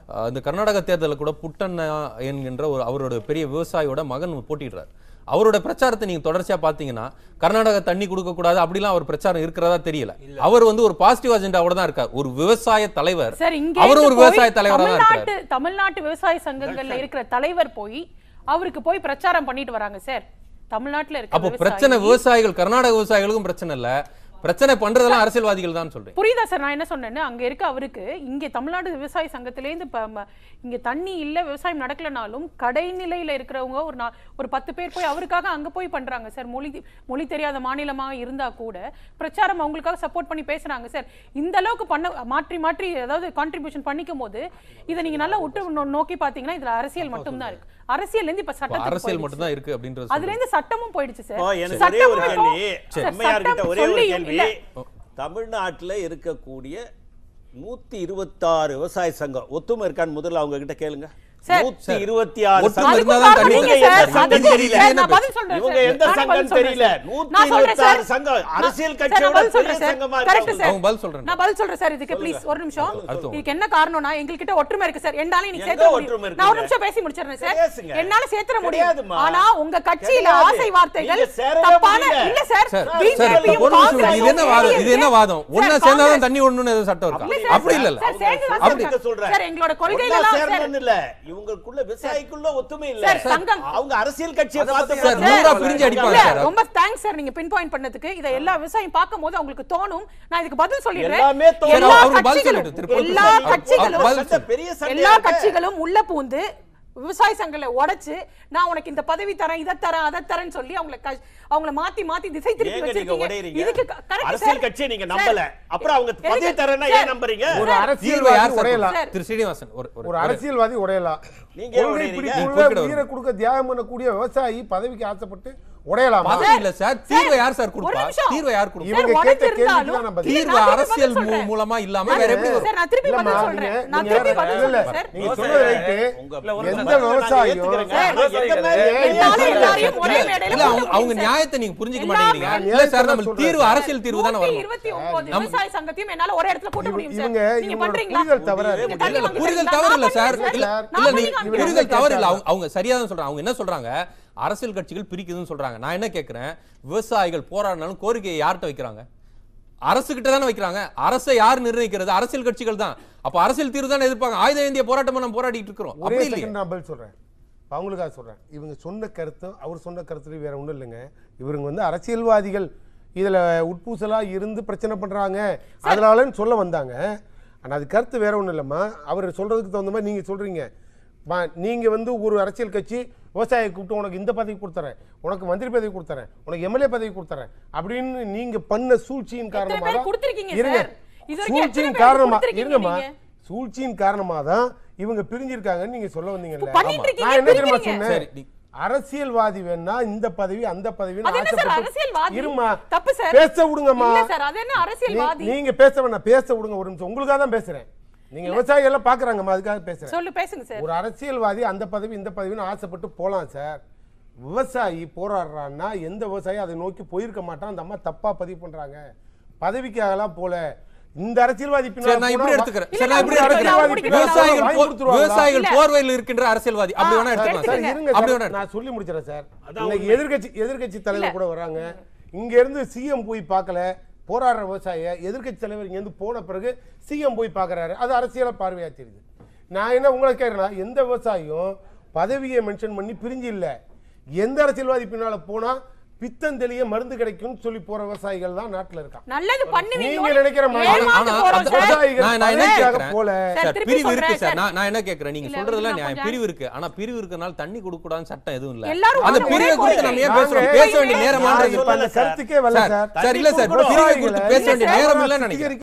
அஹ், இந்த கர்நாடக தேர்தலில் கூட புட்டண்ணா என்கின்ற ஒரு அவரோட பெரிய விவசாயியோட மகன் போட்டிடுறார் அவரோட பிரச்சாரத்தை நீங்க தொடர்ச்சியா பாத்தீங்கன்னா கர்நாடகா தண்ணி கொடுக்க கூடாது அப்படிலாம் அவர் பிரச்சாரம் இருக்கிறதா தெரியல அவர் வந்து ஒரு பாசிட்டிவ் அஜெண்டாவோட தான் இருக்கார் ஒரு விவசாய தலைவர் சார் இங்க அவரும் ஒரு இருந்து போய் விவசாய தலைவரா தான் இருக்காரு தமிழ்நாட்டு தமிழ்நாட்டு விவசாய சங்கங்கள்ல இருக்கிற தலைவர் போய் அவருக்கு போய் பிரச்சாரம் பண்ணிட்டு வராங்க சார் தமிழ்நாட்டுல இருக்க அப்போ பிரச்சனை விவசாயி விவசாயிகள் கர்நாடக விவசாயிகளுக்கும் பிரச்சனை இல்ல பிரச்சனை பண்றதெல்லாம் அரசியல்வாதிகள் தான் சொல்றேன் புரியுதா சார் நான் என்ன சொன்னேன்னு அங்க இருக்க அவருக்கு இங்க தமிழ்நாடு விவசாய சங்கத்திலேருந்து இப்ப ம- இங்க தண்ணி இல்ல விவசாயம் நடக்கலனாலும் கடைநிலையில இருக்கிறவங்க ஒரு நா- ஒரு பத்து பேர் போய் அவருக்காக அங்க போய் பண்றாங்க சார் மொழி மொழி தெரியாத மாநிலமா இருந்தா கூட பிரச்சாரம் அவங்களுக்காக சப்போர்ட் பண்ணி பேசுறாங்க சார் இந்த அளவுக்கு பண்ண மாற்றி மாற்றி அதாவது கான்ட்ரிபியூஷன் பண்ணிக்கும் போது இதை நீங்க நல்லா விட்டு நோ- நோக்கி பாத்தீங்கன்னா இதுல அரசியல் மட்டும்தான் இருக்கு அரசியல் இருந்து இப்ப அப்ப சட்டத்துக்கு அரசியல் போயிடுச்சு. மட்டும் தான் இருக்கு அப்படின்றது அதுல சொல்றீங்க. இருந்து சட்டமும் போயிடுச்சு சார் இப்போ எனக்கு ஒரே ஒரு சட்டமும் கேள்வி சார், அம்மையார் கிட்ட சட்டம் ஒரே ஒரு சொல்லியும் கேள்வி இல்ல. தமிழ்நாட்டுல இருக்கக்கூடிய நூத்தி இருபத்தாறு விவசாய சங்கம் ஒத்துமை இருக்கான்னு முதல்ல அவங்க கிட்ட கேளுங்க சார். நூத்தி இருபத்தி ஆறு ஒத்துமை சங்கம். இருந்தா தான் அதுக்கும் தண்ணி காரணம் நீங்க இவங்க சார். எந்த சங்கம் அதுக்கும் தெரியல சார், நான் பதில் சொல்றேன் இவங்க சார். எந்த நானும் சங்கம் பதில் சொல்றேன் தெரியல சார். நூத்தி நான் சொல்றேன் இருபத்தாறு சார். சங்கம் நான் அரசியல் சார், கட்சியோட நான் பதில் பெரிய சொல்றேன் சார். சங்கமா கரெக்ட் இருக்காங்க சார். அவங்க பதில் சொல்றேன் நான் பதில் சொல்றேன் சார் இதுக்கு ப்ளீஸ் ஒரு நிமிஷம் அடுத்து இதுக்கு என்ன காரணம்னா எங்ககிட்ட ஒற்றுமை இருக்கு சார் என்னால நீங்க எங்க சேர்த்த ஒற்றுமை முடியும் இருக்குங்க? நான் ஒரு நிமிஷம் பேசி முடிச்சிடுறேன் சார் பேசுங்க. என்னால சேர்த்துற முடியும் கிடையாதும்மா. ஆனா உங்க கட்சியில கிடையாது. ஆசை வார்த்தைகள் நீங்க சேரவே தப்பான முடியல. இல்ல சார் சார் BJP சார் யும் ஒரு நிமிஷம் காங்கிரஸும் இது என்ன வாதம் இது என்ன வாதம் சார், ஒன்னா சேர்ந்தாதான் காங்கிரஸ் தண்ணி ஒண்ணுன்னு ஏதோ சட்டம் இருக்கா இல்ல சார், அப்படி இல்ல சார், சேர்ந்து தான் அப்படி- சார் சொல்றேன். சார், எங்களோட கொள்கையில ஒண்ணா எல்லாம் சார் சேரணும்னு இல்ல இவங்களுக்குள்ள விவசாயிக்குள்ள ஒத்துமை இல்ல சார், சங்கம். அவங்க அரசியல் கட்சியை பார்த்து சார், பேசுறாங்க. நூறா பிரிஞ்சு அடிப்பாங்க இல்ல, சார். ரொம்ப தேங்க்ஸ் சார் நீங்க பின் பாயிண்ட் பண்ணதுக்கு இத எல்லா விவசாயம் பார்க்கும்போது அவங்களுக்கு தோணும் நான் இதுக்கு பதில் சொல்லிடுறேன் எல்லாமே தோணும். எல்லா அவருக்கு பதில் கட்சிகளும் சொல்லிட்டு திருப்பி எல்லா அவர் கட்சிகளும் பதில் சண்டை பெரிய சண்டையா எல்லா இருக்கு. கட்சிகளும் உள்ள பூந்து விவசாய சங்கங்களை உடைச்சு நான் உனக்கு இந்த பதவி தரேன் இதை தரேன் அதை தரேன்னு சொல்லி அவங்கள க- அவங்கள மாத்தி மாத்தி திசை திருப்பி ஏங்க நீங்க வச்சிருக்கீங்க உடையறீங்க? இதுக்கு க- correct அரசியல் சார். கட்சியை நீங்க சார், நம்பல அப்புறம் அவங்க எதுக்கு- பதவி தரேன்னா சார், ஏன் நம்புறீங்க ஒரு தீர்வை யார் அரசியல்வாதி சார் உடையலாம் சார். திரு ஸ்ரீனிவாசன் ஒரு ஒரு- ஒரு ஒரு- அரசியல்வாதி உடையலாம் நீங்க கொள்கை உடையறீங்க. பிடிப்புள்ள குறுக்கிட உயிரை கொடுக்க தியாகம் பண்ணக்கூடிய விவசாயி பதவிக்கு ஆசைப்பட்டு உடையலாமா பதவி இல்ல சார் தீர்வை யார் சார் ஒரு கொடுப்பா நிமிஷம். தீர்வை யார் கொடுப்பா இவங்க சார், கேட்ட உடைஞ்சிருந்தாலும் கேள்விக்கு தான் நான் பதில் இல்ல, தீர்வு நான் திருப்பி அரசியல் பதில் மூ- சொல்றேன். மூலமா இல்லாம வேற எப்படி வரும் சார் நான் திருப்பி இல்லம்மா, பதில் நீங்க- சொல்றேன் நான் நீங்க திருப்பி வேற- பதில் இல்ல, இல்ல, சொல்றேன் சார் நீங்க சொல்றது ரைட்டு. உங்க எந்த பதிலை நான் விவசாயியும் ஏத்துக்கிறேங்க. சார், ஆனா எந்த மாதிரி ஏன் என்னால இல்ல, எல்லாரையும் ஒரே இல்ல, மேடையில இல்ல போட அவங்க அவங்க முடியும் சார். நியாயத்தை நீங்க புரிஞ்சுக்க எல்லாமே மாட்டேங்கிறீங்க இல்ல சார் நம்ம சொல்றேன் தீர்வு சார். அரசியல் தீர்வு தானே நூத்தி வரணும் இருபத்தி ஒன்பது விவசாய சங்கத்தையும் என்னால ஒரே இடத்துல கூட்ட முடியும் சார் இவங்க நீங்க இவங்களோட பண்றீங்களா புரிதல் தவறா நீங்க இருக்கு. தண்ணி இல்ல, வாங்கி புரிதல் தரீங்களா? தவறு இல்ல நான் சார் பண்ணுறேன் இல்ல சார். இல்ல நான் நீ பண்ணி காமிக்கிறேன். புரிதல் தவறு இல்ல அவங்க அவங்க சரியா தான் சொல்றாங்க அவங்க என்ன சொல்றாங்க அரசியல் கட்சிகள் பிரிக்குதுன்னு சொல்றாங்க நான் என்ன கேக்குறேன் விவசாயிகள் போராடினாலும் கோரிக்கையை யார்கிட்ட வைக்கிறாங்க அரசு கிட்ட தானே வைக்கிறாங்க அரசை யார் நிர்ணயிக்கிறது அரசியல் கட்சிகள் தான் அப்ப அரசியல் தீர்வு தானே எதிர்ப்பாங்க ஆயுத ஏந்திய போராட்டமா நம்ம போராடிட்டு இருக்கிறோம் ஒரே அப்படி இல்லையே செகண்ட் நான் பதில் சொல்றேன் இப்ப அவங்களுக்காக சொல்றேன் இவங்க சொன்ன கருத்தும் அவர் சொன்ன கருத்துலையும் வேற ஒண்ணும் இல்லைங்க இவங்க வந்து அரசியல்வாதிகள் இதுல உட்பூசலா இருந்து பிரச்சனை பண்றாங்க அதனாலன்னு சொல்ல வந்தாங்க ஆனா அது கருத்து வேற ஒண்ணும் இல்லைம்மா அவர் சொல்றதுக்கு தகுந்த மாதிரி நீங்க சொல்றீங்க மா, நீங்க வந்து ஒரு அரசியல் கட்சி விவசாயியை கூப்பிட்டு உனக்கு இந்த பதவி கொடுத்துறேன் உனக்கு மந்திரி பதவி கொடுத்துறேன் உனக்கு எம்எல்ஏ பதவி கொடுத்துறேன் அப்படின்னு நீங்க பண்ண சூழ்ச்சியின் எத்தனை காரணமாக பேர் தான் கொடுத்திருக்கீங்க இருங்க சார்? இது வரைக்கும் எத்தனை சூழ்ச்சியின் பேர் காரணமா கொடுத்திருக்கீங்க இருங்கம்மா நீங்க? சூழ்ச்சியின் காரணமா தான் இவங்க பிரிஞ்சிருக்காங்கன்னு நீங்க சொல்ல வந்தீங்கல்ல இப்ப பண்ணிட்டு இருக்கீங்க, நான் என்ன தெரியுமா பிரிக்கிறீங்க. சொன்னேன் சரி, நீ- அரசியல்வாதி வேணா இந்த பதவி அந்த பதவி அது என்ன சார் அரசியல்வாதி இருமா தப்பு சார் பேச விடுங்கம்மா இல்ல சார் அது என்ன அரசியல்வாதி நீ- நீங்க பேச வேணாம் பேச விடுங்க ஒரு நிமிஷம் உங்களுக்காக தான் பேசுறேன் நீங்க விவசாயிகள் எல்லாம் பாக்குறாங்கம்மா அதுக்காக பேசுறேன் சொல்லு பேசுங்க சார் ஒரு அரசியல்வாதி அந்த பதவி இந்த பதவின்னு ஆசைப்பட்டு போலாம் சார் விவசாயி போராடுறான்னா எந்த விவசாயி அதை நோக்கி போயிருக்க மாட்டான் அந்த அம்மா தப்பா பதிவு பண்றாங்க பதவிக்காகலாம் போல இந்த அரசியல்வாதி சரி பின்னால நான் இப்படி போனா- எடுத்துக்கிறேன் இல்ல, சரி நான் இப்படி நான் எடுத்துக்கிறேன் முடிக்கிறேன். விவசாயிகள் வாங்கி போ- கொடுத்துருவாங்களா? விவசாயிகள் இல்ல. போர்வையில் இருக்கின்ற அரசியல்வாதி அப்படி வேணா எடுத்துக்கலாம் சார் சார் இருங்க அப்படி சார் வேணா நான் சொல்லி முடிச்சிடறேன் சார் அதான் இன்னைக்கு உண்மை. எதிர்க்கட்சி எதிர்க்கட்சி தலைவர் இல்ல. கூட வராங்க இங்க இருந்து சிஎம் போய் பார்க்கல போராடுற விவசாய எதிர்க்கட்சி தலைவர் இங்க இருந்து போன பிறகு சிஎம் போய் பார்க்கறாரு அது அரசியலா பார்வையா தெரியுது நான் என்ன உங்களை கேட்கறேன்னா எந்த விவசாயியும் பதவியை மென்ஷன் பண்ணி பிரிஞ்சு இல்ல எந்த அரசியல்வாதி பின்னால போனா பித்தம் தெளிய மருந்து கிடைக்கும்னு சொல்லி போற விவசாயிகள் தான் நாட்டுல இருக்கான் நல்லது பண்ணுவீங்க நீங்க நினைக்கிற மாதிரி ஆனா- ஆனா போறோம் அந்த- சார் விவசாயிகள் நான் நான் என்ன பதவிக்காக கேட்கிறேன் போல சார், சார் திருப்பி பிரிவு இருக்கு சொல்றேன் சார் சார். நான் நான் என்ன கேட்கிறேன் நீங்க இல்ல, சொல்றதெல்லாம் நான் நியாயம் கொஞ்சம் பிரிவு இருக்கு ஆனா பிரிவு இருக்கனால தண்ணி கொடுக்க கூடாதுன்னு சட்டம் எதுவும் இல்ல எல்லாரும் அந்த ஒரே பிரிவை குறித்து கோரிக்கை. நம்ம ஏன் பேசுறோம் நாங்க- பேச வேண்டிய நான் நேரமான்றது இப்ப அந்த கருத்துக்கே வரல சார் சார் சார் இல்ல சார் தண்ணி பிரிவை கொடுக்கணும். குறித்து பேச வேண்டிய இல்ல சார், நேரம் இல்லைன்னு நினைக்கிறேன்